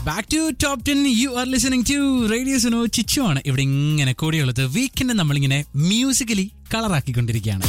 Back to top ten you are listening to radio Suno Chichu ആണ് ഇവിടെ ഇങ്ങനെ കൂടിയുള്ളത് വീക്കെൻഡ് നമ്മളിങ്ങനെ മ്യൂസിക്കലി കളറാക്കിക്കൊണ്ടിരിക്കുകയാണ്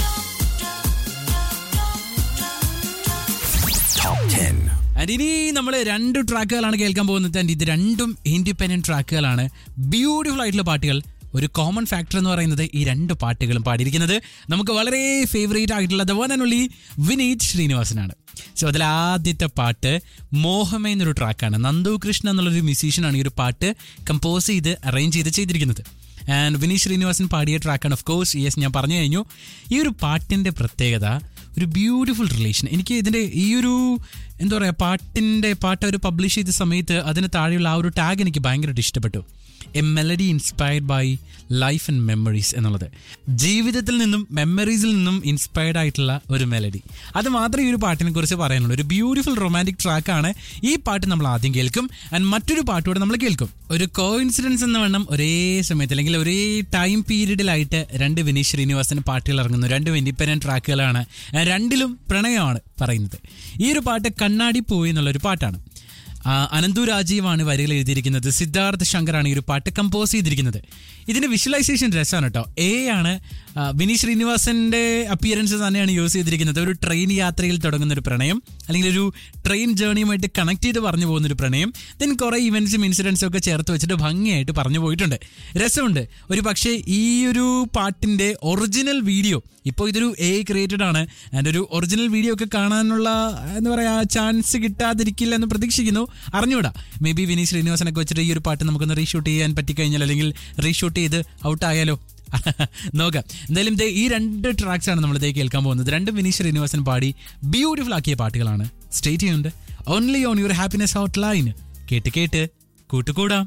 ആൻഡ് ഇനി നമ്മൾ രണ്ട് ട്രാക്കുകളാണ് കേൾക്കാൻ പോകുന്നത് ആൻഡ് ഇത് രണ്ടും ഇൻഡിപെൻഡന്റ് ട്രാക്കുകളാണ് ബ്യൂട്ടിഫുൾ ആയിട്ടുള്ള പാട്ടുകൾ ഒരു കോമൺ ഫാക്ടർ എന്ന് പറയുന്നത് ഈ രണ്ട് പാട്ടുകളും പാടിയിരിക്കുന്നത് നമുക്ക് വളരെ ഫേവറേറ്റ് ആയിട്ടുള്ള the one and only Vineeth ശ്രീനിവാസനാണ് സോ അതിൽ ആദ്യത്തെ പാട്ട് മോഹമേ എന്നൊരു ട്രാക്കാണ് നന്ദു കൃഷ്ണ എന്നുള്ളൊരു മ്യൂസീഷ്യനാണ് ഈ ഒരു പാട്ട് കമ്പോസ് ചെയ്ത് അറേഞ്ച് ചെയ്ത് ചെയ്തിരിക്കുന്നത് ആൻഡ് വിനീത് ശ്രീനിവാസൻ പാടിയ ട്രാക്കാണ് ഓഫ് കോഴ്സ് യെസ് ഞാൻ പറഞ്ഞു കഴിഞ്ഞു ഈ ഒരു പാട്ടിൻ്റെ പ്രത്യേകത ഒരു ബ്യൂട്ടിഫുൾ റിലേഷൻ എനിക്ക് ഇതിൻ്റെ ഈ ഒരു എന്താ പറയുക പാട്ടിൻ്റെ പാട്ട് അവർ പബ്ലിഷ് ചെയ്ത സമയത്ത് അതിന് താഴെയുള്ള ആ ഒരു ടാഗ് എനിക്ക് ഭയങ്കരമായിട്ട് ഇഷ്ടപ്പെട്ടു a melody inspired by life and memories എന്നുള്ളത് ജീവിതത്തിൽ നിന്നും മെമ്മറീസിൽ നിന്നും ഇൻസ്പയർഡ് ആയിട്ടുള്ള ഒരു മെലഡി അത് മാത്രമേ ഈ ഒരു പാട്ടിനെ കുറിച്ച് പറയാനുള്ളൂ ഒരു ബ്യൂട്ടിഫുൾ റൊമാൻറ്റിക് ട്രാക്കാണ് ഈ പാട്ട് നമ്മൾ ആദ്യം കേൾക്കും ആൻഡ് മറ്റൊരു പാട്ടുകൂടെ നമ്മൾ കേൾക്കും ഒരു കോ ഇൻസിഡൻസ് എന്ന വണ്ണം ഒരേ സമയത്ത് അല്ലെങ്കിൽ ഒരേ ടൈം പീരീഡിലായിട്ട് രണ്ട് വിനീത് ശ്രീനിവാസന് പാട്ടുകൾ ഇറങ്ങുന്നു രണ്ടും ഇൻഡിപെൻഡന്റ് ട്രാക്കുകളാണ് രണ്ടിലും പ്രണയമാണ് പറയുന്നത് ഈ ഒരു പാട്ട് കണ്ണാടി പോയി എന്നുള്ളൊരു പാട്ടാണ് ആ, അനന്തു രാജീവാണ് വരികൾ എഴുതിയിരിക്കുന്നത് സിദ്ധാർത്ഥ് ശങ്കറാണ് ഈ ഒരു പാട്ട് കമ്പോസ് ചെയ്തിരിക്കുന്നത് ഇതിന്റെ വിഷ്വലൈസേഷൻ രസമാണ് കേട്ടോ എ ആണ് ആ, വിനീത് ശ്രീനിവാസന്റെ അപ്പിയറൻസ് തന്നെയാണ് യൂസ് ചെയ്തിരിക്കുന്നത് ഒരു ട്രെയിൻ യാത്രയിൽ തുടങ്ങുന്ന ഒരു പ്രണയം അല്ലെങ്കിൽ ഒരു ട്രെയിൻ ജേണിയുമായിട്ട് കണക്ട് ചെയ്ത് പറഞ്ഞു പോകുന്ന ഒരു പ്രണയം ദെൻ കുറെ ഇവന്റ്സും ഇൻസിഡൻസും ഒക്കെ ചേർത്ത് വെച്ചിട്ട് ഭംഗിയായിട്ട് പറഞ്ഞു പോയിട്ടുണ്ട് രസമുണ്ട് ഒരു പക്ഷേ ഈ ഒരു പാട്ടിന്റെ ഒറിജിനൽ വീഡിയോ ഇപ്പോൾ ഇതൊരു എ ക്രിയേറ്റഡ് ആണ് ആൻഡ് ഒരു ഒറിജിനൽ വീഡിയോ ഒക്കെ കാണാനുള്ള എന്താ പറയാ ചാൻസ് കിട്ടാതിരിക്കില്ല എന്ന് പ്രതീക്ഷിക്കുന്നു അറിഞ്ഞൂടാ മേ ബി വിനീത് ശ്രീനിവാസനൊക്കെ വെച്ചിട്ട് ഈ ഒരു പാട്ട് നമുക്കൊന്ന് റീഷൂട്ട് ചെയ്യാൻ പറ്റിക്കഴിഞ്ഞാൽ അല്ലെങ്കിൽ റീഷൂട്ട് ചെയ്ത് ഔട്ട് ആയാലോ നോക്കാം എന്തായാലും ദേ ഈ രണ്ട് ട്രാക്സ് ആണ് നമ്മൾ ഇതേ കേൾക്കാൻ പോകുന്നത് രണ്ടും വിനീത് ശ്രീനിവാസൻ പാടി ബ്യൂട്ടിഫുൾ ആക്കിയ പാട്ടുകളാണ് സ്റ്റേറ്റ് ചെയ്യുന്നുണ്ട് only on your happiness out line കേട്ട് കേട്ട് കൂട്ടുകൂടാം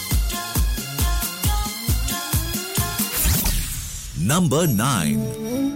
Number 9.